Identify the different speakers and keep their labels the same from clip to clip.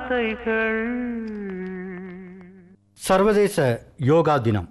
Speaker 1: ஆசைகள்
Speaker 2: சர்வதேச யோகா தினம்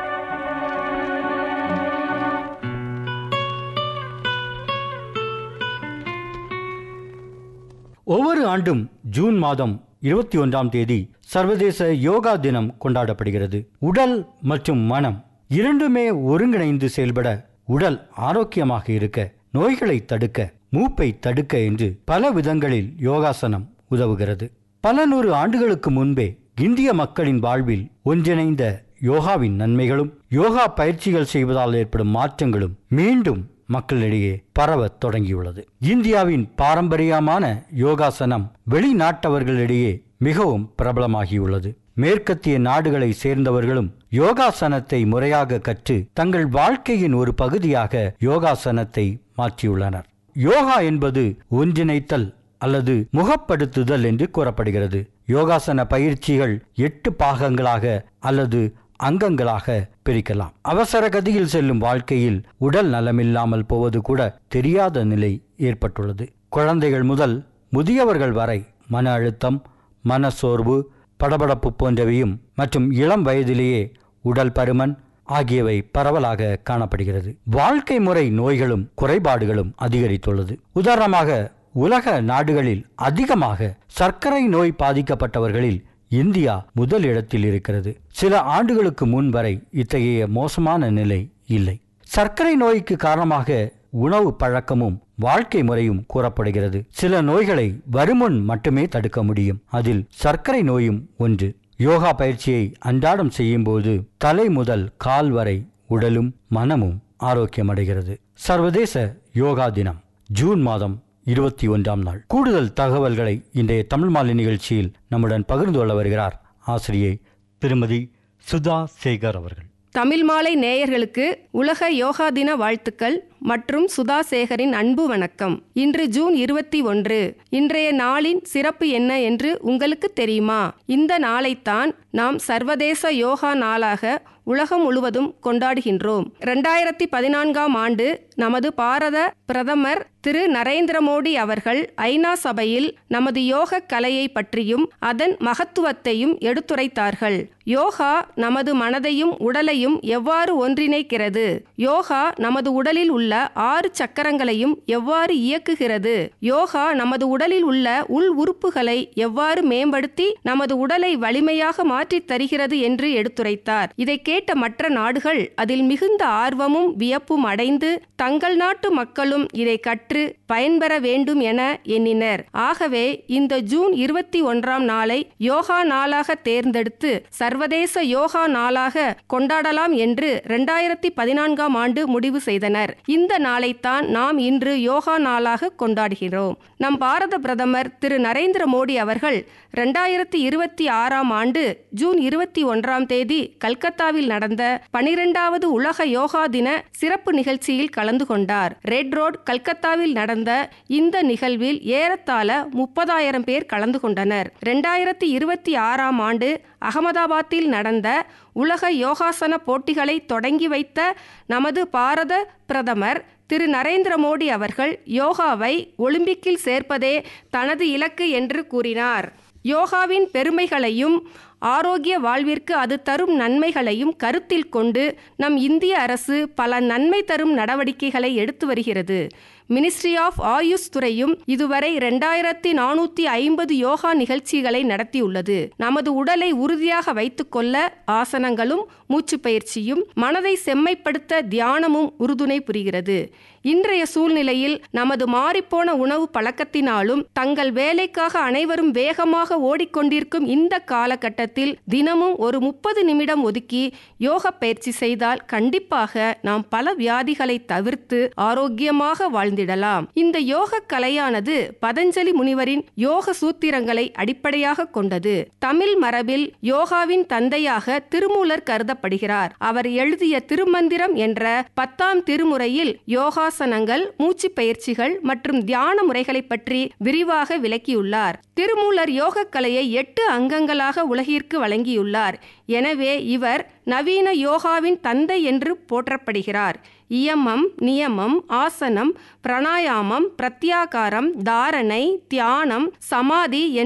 Speaker 2: ஒவ்வொரு ஆண்டும் ஜூன் மாதம் இருபத்தி ஒன்றாம் தேதி சர்வதேச யோகா தினம் கொண்டாடப்படுகிறது உடல் மற்றும் மனம் இரண்டுமே ஒருங்கிணைந்து செயல்பட உடல் ஆரோக்கியமாக இருக்க நோய்களை தடுக்க மூப்பை தடுக்க என்று பல விதங்களில் யோகாசனம் உதவுகிறது பல நூறு ஆண்டுகளுக்கு முன்பே இந்திய மக்களின் வாழ்வில் ஒன்றிணைந்த யோகாவின் நன்மைகளும் யோகா பயிற்சிகள் செய்வதால் ஏற்படும் மாற்றங்களும் மீண்டும் மக்களிடையே பரவத் தொடங்கியுள்ளது இந்தியாவின் பாரம்பரியமான யோகாசனம் வெளிநாட்டவர்களிடையே மிகவும் பிரபலமாகியுள்ளது மேற்கத்திய நாடுகளை சேர்ந்தவர்களும் யோகாசனத்தை முறையாக கற்று தங்கள் வாழ்க்கையின் ஒரு பகுதியாக யோகாசனத்தை மாற்றியுள்ளனர் யோகா என்பது ஒன்றிணைத்தல் அல்லது முகப்படுத்துதல் என்று கூறப்படுகிறது யோகாசன பயிற்சிகள் எட்டு பாகங்களாக அல்லது அங்கங்களாக பிரிக்கலாம் அவசர கதியில் செல்லும் வாழ்க்கையில் உடல் நலமில்லாமல் போவது கூட தெரியாத நிலை ஏற்பட்டுள்ளது குழந்தைகள் முதல் முதியவர்கள் வரை மன அழுத்தம் மனசோர்வு படபடப்பு போன்றவையும் மற்றும் இளம் வயதிலேயே உடல் பருமன் ஆகியவை பரவலாக காணப்படுகிறது வாழ்க்கை முறை நோய்களும் குறைபாடுகளும் அதிகரித்துள்ளது உதாரணமாக உலக நாடுகளில் அதிகமாக சர்க்கரை நோய் பாதிக்கப்பட்டவர்களில் இந்தியா முதல் இடத்தில் இருக்கிறது சில ஆண்டுகளுக்கு முன் வரை இத்தகைய மோசமான நிலை இல்லை சர்க்கரை நோய்க்கு காரணமாக உணவு பழக்கமும் வாழ்க்கை முறையும் கூறப்படுகிறது சில நோய்களை வருமுன் மட்டுமே தடுக்க முடியும் அதில் சர்க்கரை நோயும் ஒன்று யோகா பயிற்சியை அன்றாடம் செய்யும்போது தலை முதல் கால் வரை உடலும் மனமும் ஆரோக்கியமடைகிறது சர்வதேச யோகா தினம் ஜூன் மாதம் இருபத்தி ஒன்றாம் நாள் கூடுதல் தகவல்களை இன்றைய தமிழ் மாலை நிகழ்ச்சியில் நம்முடன் பகிர்ந்து கொள்ள வருகிறார் ஆசிரியை திருமதி சுதா சேகர் அவர்கள்
Speaker 3: தமிழ் மாலை நேயர்களுக்கு உலக யோகா தின வாழ்த்துக்கள் மற்றும் சுதா சேகரின் அன்பு வணக்கம் இன்று ஜூன் இருபத்தி ஒன்று இன்றைய நாளின் சிறப்பு என்ன என்று உங்களுக்கு தெரியுமா இந்த நாளைத்தான் நாம் சர்வதேச யோகா நாளாக உலகம் முழுவதும் கொண்டாடுகின்றோம் ரெண்டாயிரத்தி பதினான்காம் ஆண்டு நமது பாரத பிரதமர் திரு நரேந்திர மோடி அவர்கள் ஐநா சபையில் நமது யோக கலையை பற்றியும் அதன் மகத்துவத்தையும் எடுத்துரைத்தார்கள் யோகா நமது மனதையும் உடலையும் எவ்வாறு ஒன்றிணைக்கிறது யோகா நமது உடலில் உள்ள ஆறு சக்கரங்களையும் எவ்வாறு இயக்குகிறது யோகா நமது உடலில் உள்ள உள் உறுப்புகளை எவ்வாறு மேம்படுத்தி நமது உடலை வலிமையாக மாற்றித் தருகிறது என்று எடுத்துரைத்தார் இதை கேட்ட மற்ற நாடுகள் அதில் மிகுந்த ஆர்வமும் வியப்பும் அடைந்து தங்கள் நாட்டு மக்களும் இதை கற்று பயன்பெற வேண்டும் என எண்ணினர் ஆகவே இந்த ஜூன் இருபத்தி ஒன்றாம் நாளை யோகா நாளாக தேர்ந்தெடுத்து சர்வதேச யோகா நாளாக கொண்டாடலாம் என்று இரண்டாயிரத்தி பதினான்காம் ஆண்டு முடிவு செய்தனர் இந்த நாளைத்தான் நாம் இன்று யோகா நாளாக கொண்டாடுகிறோம் நம் பாரத பிரதமர் திரு நரேந்திர மோடி அவர்கள் ரெண்டாயிரத்தி இருபத்தி ஆறாம் ஆண்டு ஜூன் இருபத்தி ஒன்றாம் தேதி கல்கத்தாவில் நடந்த பனிரெண்டாவது உலக யோகா தின சிறப்பு நிகழ்ச்சியில் கலந்து கொண்டார் ரெட் ரோட் கல்கத்தாவில் நடந்த இந்த நிகழ்வில் ஏறத்தாழ முப்பதாயிரம் பேர் கலந்து கொண்டனர் ரெண்டாயிரத்தி இருபத்தி ஆறாம் ஆண்டு அகமதாபாத்தில் நடந்த உலக யோகாசன போட்டிகளை தொடங்கி வைத்த நமது பாரத பிரதமர் திரு நரேந்திர மோடி அவர்கள் யோகாவை ஒலிம்பிக்கில் சேர்ப்பதே தனது இலக்கு என்று கூறினார் யோகாவின் பெருமைகளையும் ஆரோக்கிய வாழ்விற்கு அது தரும் நன்மைகளையும் கருத்தில் கொண்டு நம் இந்திய அரசு பல நன்மை தரும் நடவடிக்கைகளை எடுத்து வருகிறது மினிஸ்ட்ரி ஆஃப் ஆயுஷ் துறையும் இதுவரை ரெண்டாயிரத்தி நானூற்றி ஐம்பது யோகா நிகழ்ச்சிகளை நடத்தியுள்ளது நமது உடலை உறுதியாக வைத்துக்கொள்ள ஆசனங்களும் மூச்சு பயிற்சியும் மனதை செம்மைப்படுத்த தியானமும் உறுதுணை புரிகிறது இன்றைய சூழ்நிலையில் நமது மாறிப்போன உணவு பழக்கத்தினாலும் தங்கள் வேலைக்காக அனைவரும் வேகமாக ஓடிக்கொண்டிருக்கும் இந்த காலகட்டத்தில் தினமும் ஒரு முப்பது நிமிடம் ஒதுக்கி யோக பயிற்சி செய்தால் கண்டிப்பாக நாம் பல வியாதிகளை தவிர்த்து ஆரோக்கியமாக வாழ்ந்திடலாம் இந்த யோக கலையானது பதஞ்சலி முனிவரின் யோக சூத்திரங்களை அடிப்படையாக கொண்டது தமிழ் மரபில் யோகாவின் தந்தையாக திருமூலர் கருதப்படுகிறார் அவர் எழுதிய திருமந்திரம் என்ற பத்தாம் திருமுறையில் யோகாசனங்கள் மூச்சு பயிற்சிகள் மற்றும் தியான முறைகளை பற்றி விரிவாக விளக்கியுள்ளார் திருமூலர் யோக கலையை எட்டு அங்கங்களாக உலகிற்கு வழங்கியுள்ளார் எனவே இவர் நவீன யோகாவின் தந்தை என்று போற்றப்படுகிறார் இயமம் நியமம் ஆசனம் பிராணாயாமம் பிரத்யாகாரம் தாரணை தியானம் சமாதி